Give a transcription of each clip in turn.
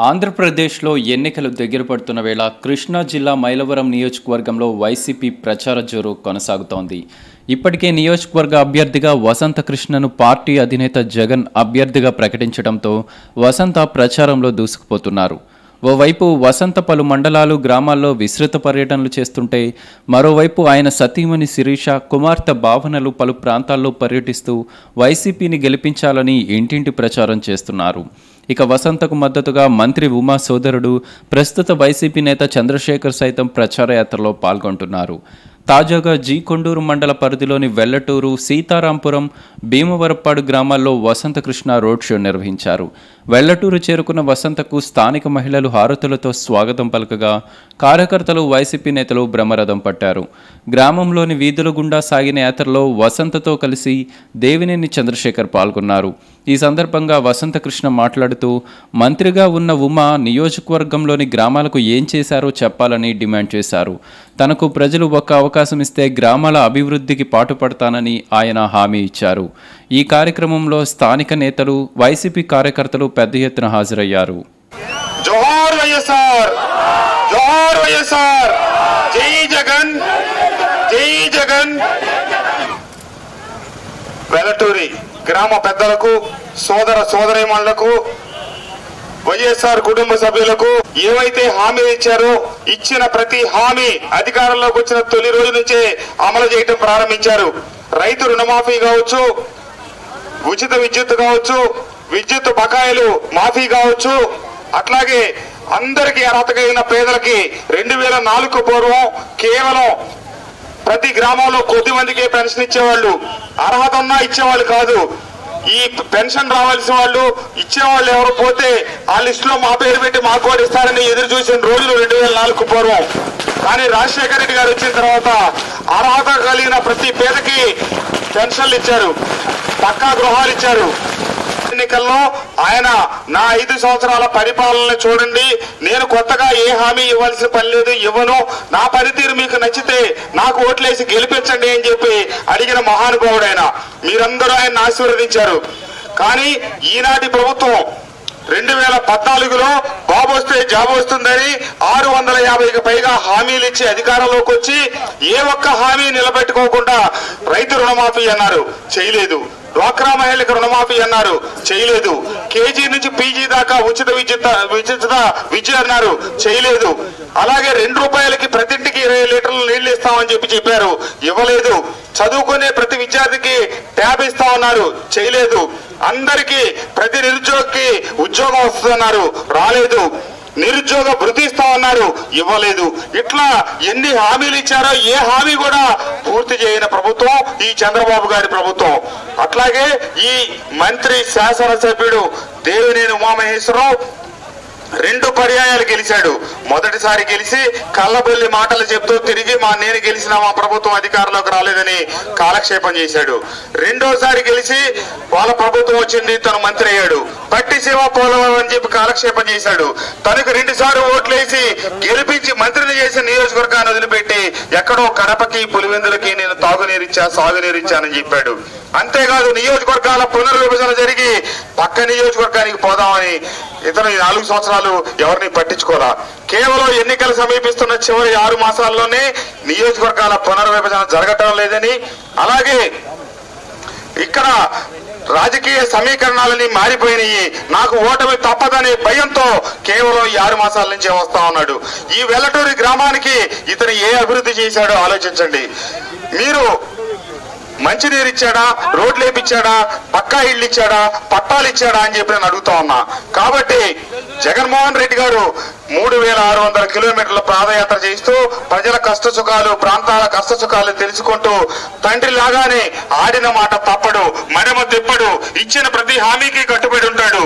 ఆంధ్రప్రదేశ్లో ఎన్నికలు దగ్గర పడుతున్న వేళ కృష్ణా జిల్లా మైలవరం నియోజకవర్గంలో వైసీపీ ప్రచార జోరు కొనసాగుతోంది ఇప్పటికే నియోజకవర్గ అభ్యర్థిగా వసంత కృష్ణను పార్టీ అధినేత జగన్ అభ్యర్థిగా ప్రకటించడంతో వసంత ప్రచారంలో దూసుకుపోతున్నారు ఓవైపు వసంత పలు మండలాలు గ్రామాల్లో విస్తృత పర్యటనలు చేస్తుంటే మరోవైపు ఆయన సతీమణి శిరీష కుమార్తె భావనలు పలు ప్రాంతాల్లో పర్యటిస్తూ వైసీపీని గెలిపించాలని ఇంటింటి ప్రచారం చేస్తున్నారు ఇక వసంతకు మద్దతుగా మంత్రి ఉమా సోదరుడు ప్రస్తుత వైసీపీ నేత చంద్రశేఖర్ సైతం ప్రచార యాత్రలో పాల్గొంటున్నారు తాజాగా జీ కొండూరు మండల పరిధిలోని వెల్లటూరు సీతారాంపురం భీమవరప్పాడు గ్రామాల్లో వసంత కృష్ణ రోడ్ షో నిర్వహించారు వెల్లటూరు చేరుకున్న వసంతకు స్థానిక మహిళలు హారతులతో స్వాగతం పలకగా కార్యకర్తలు వైసీపీ నేతలు బ్రహ్మరథం పట్టారు గ్రామంలోని వీధుల గుండా సాగిన యాత్రలో వసంతతో కలిసి దేవినేని చంద్రశేఖర్ పాల్గొన్నారు ఈ సందర్భంగా వసంత కృష్ణ మాట్లాడుతూ మంత్రిగా ఉన్న ఉమా నియోజకవర్గంలోని గ్రామాలకు ఏం చేశారో చెప్పాలని డిమాండ్ చేశారు తనకు ప్రజలు ఒక్క అవకాశం ఇస్తే గ్రామాల అభివృద్ధికి పాటుపడతానని ఆయన హామీ ఇచ్చారు ఈ కార్యక్రమంలో స్థానిక నేతలు వైసీపీ కార్యకర్తలు పెద్ద ఎత్తున హాజరయ్యారు జోహార్ వైఎస్ఆర్ జోహార్ వైఎస్ఆర్ జై జగన్ జై జగన్ వెలటూరి గ్రామ పెద్దలకు సోదర సోదరీమణులకు వైఎస్ఆర్ కుటుంబ సభ్యులకు ఏవైతే హామీ ఇచ్చారో ఇచ్చిన ప్రతి హామీ అధికారంలోకి వచ్చిన తొలి రోజు నుంచే అమలు చేయడం ప్రారంభించారు రైతు రుణమాఫీ కావచ్చు ఉచిత విద్యుత్ కావచ్చు విద్యుత్ బకాయిలు మాఫీ కావచ్చు అట్లాగే అందరికీ అర్హత కలిగిన పేదలకి రెండు వేల నాలుగు పూర్వం కేవలం ప్రతి గ్రామంలో కొద్ది మందికే పెన్షన్ ఇచ్చేవాళ్ళు అర్హత ఉన్నా ఇచ్చేవాళ్ళు కాదు ఈ పెన్షన్ రావాల్సిన వాళ్ళు ఇచ్చేవాళ్ళు ఎవరు పోతే ఆ లిస్ట్ లో మా పేరు పెట్టి మాకు కూడా ఇస్తారని ఎదురు చూసిన రోజులు రెండు వేల నాలుగు పూర్వం కానీ రాజశేఖర రెడ్డి గారు వచ్చిన తర్వాత అర్హత కలిగిన ప్రతి పేదకి పెన్షన్లు ఇచ్చారు పక్కా గృహాలు ఇచ్చారు ఎన్నికల్లో ఆయన నా ఐదు సంవత్సరాల పరిపాలన చూడండి నేను కొత్తగా ఏ హామీ ఇవ్వాల్సిన పని లేదు ఇవ్వను నా పనితీరు మీకు నచ్చితే నాకు ఓట్లేసి గెలిపించండి అని చెప్పి అడిగిన మహానుభావుడు ఆయన మీరందరూ ఆయన ఆశీర్వదించారు కానీ ఈనాటి ప్రభుత్వం రెండు వేల పద్నాలుగులో బాబు వస్తే జాబ్ వస్తుందని ఆరు వందల యాభైకి పైగా హామీలు ఇచ్చి అధికారంలోకి వచ్చి ఏ ఒక్క హామీ నిలబెట్టుకోకుండా రైతు రుణమాఫీ అన్నారు చేయలేదు డ్వాక్రా మహిళలకు రుణమాఫీ అన్నారు చేయలేదు కేజీ నుంచి పీజీ దాకా ఉచిత విద్యుత్ ఉచిత విద్య అన్నారు చేయలేదు అలాగే రెండు రూపాయలకి ప్రతింటికి ఇరవై లీటర్లు నీళ్లు ఇస్తామని చెప్పి చెప్పారు ఇవ్వలేదు చదువుకునే ప్రతి విద్యార్థికి ట్యాబ్ ఇస్తామన్నారు చేయలేదు అందరికీ ప్రతి నిరుద్యోగికి ఉద్యోగం వస్తుందన్నారు రాలేదు నిరుద్యోగ భృతి ఇస్తామన్నారు ఇవ్వలేదు ఇట్లా ఎన్ని హామీలు ఇచ్చారో ఏ హామీ కూడా పూర్తి చేయని ప్రభుత్వం ఈ చంద్రబాబు గారి ప్రభుత్వం అట్లాగే ఈ మంత్రి శాసనసభ్యుడు దేవినేని ఉమామహేశ్వరరావు రెండు పర్యాయాలు గెలిచాడు మొదటిసారి గెలిచి కళ్ళబొల్లి మాటలు చెప్తూ తిరిగి మా నేను గెలిచిన మా ప్రభుత్వం అధికారంలోకి రాలేదని కాలక్షేపం చేశాడు రెండోసారి గెలిచి వాళ్ళ ప్రభుత్వం వచ్చింది తను మంత్రి అయ్యాడు పట్టి సేవ పోలవరం అని చెప్పి కాలక్షేపం చేశాడు తనకు రెండు సార్లు ఓట్లేసి గెలిపించి మంత్రిని చేసిన నియోజకవర్గాన్ని వదిలిపెట్టి ఎక్కడో కడపకి పులివెందులకి నేను తాగునీరిచ్చా సాగునీరిచ్చానని చెప్పాడు అంతేకాదు నియోజకవర్గాల పునర్విభజన జరిగి పక్క నియోజకవర్గానికి పోదామని ఇతను ఈ నాలుగు సంవత్సరాలు ఎవరిని పట్టించుకోరా కేవలం ఎన్నికలు సమీపిస్తున్న చివరి ఆరు మాసాల్లోనే నియోజకవర్గాల పునర్విభజన జరగటం లేదని అలాగే ఇక్కడ రాజకీయ సమీకరణాలని మారిపోయినాయి నాకు ఓటమి తప్పదనే భయంతో కేవలం ఈ ఆరు మాసాల నుంచే వస్తా ఉన్నాడు ఈ వెల్లటూరి గ్రామానికి ఇతను ఏ అభివృద్ధి చేశాడో ఆలోచించండి మీరు మంచినీరు ఇచ్చాడా రోడ్లు వేపించాడా పక్కా ఇళ్ళు ఇచ్చాడా పట్టాలు ఇచ్చాడా అని చెప్పి నేను అడుగుతా ఉన్నా కాబట్టి జగన్మోహన్ రెడ్డి గారు మూడు వేల ఆరు వందల కిలోమీటర్ల పాదయాత్ర చేస్తూ ప్రజల కష్ట సుఖాలు ప్రాంతాల కష్ట సుఖాలు తెలుసుకుంటూ తండ్రి లాగానే ఆడిన మాట తప్పడు మడమ తిప్పడు ఇచ్చిన ప్రతి హామీకి కట్టుబడి ఉంటాడు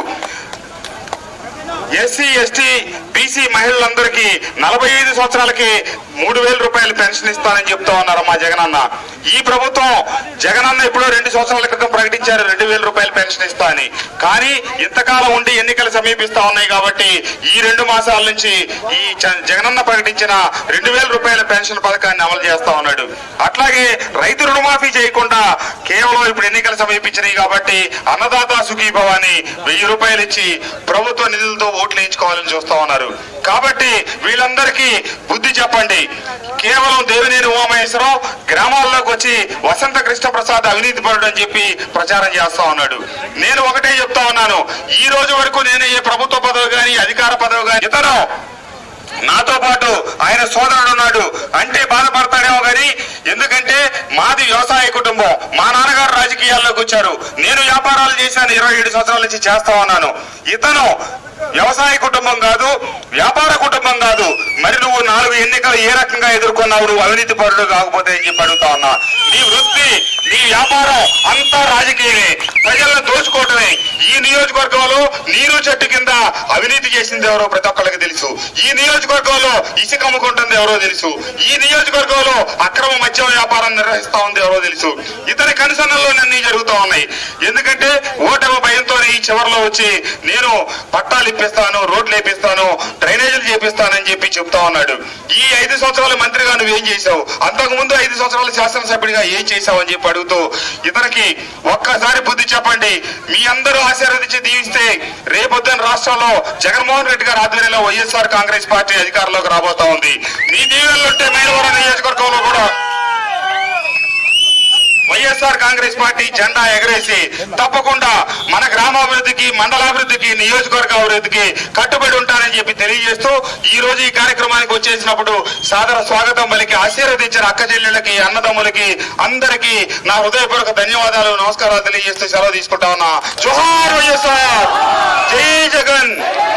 ఎస్సీ ఎస్టీ బీసీ మహిళలందరికీ నలభై ఐదు సంవత్సరాలకి మూడు వేల రూపాయలు పెన్షన్ ఇస్తానని చెప్తా ఉన్నారు మా జగనన్న ఈ ప్రభుత్వం జగనన్న ఎప్పుడో రెండు సంవత్సరాల క్రితం ప్రకటించారు రెండు వేల రూపాయలు పెన్షన్ ఇస్తా అని కానీ ఇంతకాలం ఉండి ఎన్నికలు సమీపిస్తా ఉన్నాయి కాబట్టి ఈ రెండు మాసాల నుంచి ఈ చ- జగనన్న ప్రకటించిన రెండు వేల రూపాయల పెన్షన్ పథకాన్ని అమలు చేస్తా ఉన్నాడు అట్లాగే రైతు రుణమాఫీ చేయకుండా కేవలం ఇప్పుడు ఎన్నికలు సమీపించినాయి కాబట్టి అన్నదాత సుఖీభవాని వెయ్యి రూపాయలు ఇచ్చి ప్రభుత్వ నిధులతో ఓట్లు వేయించుకోవాలని చూస్తా ఉన్నారు కాబట్టి వీళ్ళందరికీ బుద్ధి చెప్పండి కేవలం దేవినేని ఉమామహేశ్వరరావు గ్రామాల్లోకి వచ్చి వసంత కృష్ణ ప్రసాద్ అవినీతి పరుడు అని చెప్పి ప్రచారం చేస్తా ఉన్నాడు నేను ఒకటే చెప్తా ఉన్నాను ఈ రోజు వరకు నేను ఏ ప్రభుత్వ పదవి కానీ అధికార పదవి కానీ ఇతను నాతో పాటు ఆయన సోదరుడు ఉన్నాడు అంటే బాధపడతాడేమో కానీ ఎందుకంటే మాది వ్యవసాయ కుటుంబం మా నాన్నగారు రాజకీయాల్లోకి వచ్చారు నేను వ్యాపారాలు చేశాను ఇరవై ఏడు సంవత్సరాల నుంచి చేస్తా ఉన్నాను ఇతను వ్యవసాయ కుటుంబం కాదు వ్యాపార కుటుంబం కాదు మరి నువ్వు నాలుగు ఎన్నికలు ఏ రకంగా ఎదుర్కొన్నావు నువ్వు అవినీతి పరుడు కాకపోతే అని చెప్పి అడుగుతా ఉన్నా నీ వృత్తి నీ వ్యాపారం అంతా రాజకీయమే ప్రజలను దోచుకోవటమే ఈ నియోజకవర్గంలో నీరు చెట్టు కింద అవినీతి చేసింది ఎవరో ప్రతి ఒక్కరికి తెలుసు ఈ నియోజకవర్గంలో ఇసుక అమ్ముకుంటుంది ఎవరో తెలుసు ఈ నియోజకవర్గంలో అక్రమ మద్యం వ్యాపారం నిర్వహిస్తా ఉంది ఎవరో తెలుసు ఇతని కనుసన్నల్లో అన్ని జరుగుతూ ఉన్నాయి ఎందుకంటే ఓటమి భయంతో ఈ చివరిలో వచ్చి నేను పట్టాలు ఇప్పిస్తాను రోడ్లు వేపిస్తాను డ్రైనేజీలు చేపిస్తానని చెప్పి చెప్తా ఉన్నాడు ఈ ఐదు సంవత్సరాల మంత్రిగా నువ్వు ఏం చేశావు అంతకు ముందు ఐదు సంవత్సరాల శాసనసభ్యుడిగా ఏం చేశావు అని చెప్పి అడుగుతూ ఇతనికి ఒక్కసారి బుద్ధి చెప్పండి మీ అందరూ ఆశీర్వదించి దీవిస్తే రేపొద్దున రాష్ట్రంలో జగన్మోహన్ రెడ్డి గారి ఆధ్వర్యంలో వైఎస్ఆర్ కాంగ్రెస్ పార్టీ అధికారంలోకి రాబోతా ఉంది మీ దీవెనలుంటే మైలవరం నియోజకవర్గంలో కూడా వైఎస్ఆర్ కాంగ్రెస్ పార్టీ జెండా ఎగరేసి తప్పకుండా మన గ్రామాభివృద్ధికి మండలాభివృద్ధికి నియోజకవర్గ అభివృద్ధికి కట్టుబడి ఉంటానని చెప్పి తెలియజేస్తూ ఈ రోజు ఈ కార్యక్రమానికి వచ్చేసినప్పుడు సాదర స్వాగతం పలికి ఆశీర్వదించిన అక్క చెల్లెళ్ళకి అన్నదమ్ములకి అందరికీ నా హృదయపూర్వక ధన్యవాదాలు నమస్కారాలు తెలియజేస్తూ సెలవు తీసుకుంటా ఉన్నా జోహార్ వైఎస్ఆర్ జై జగన్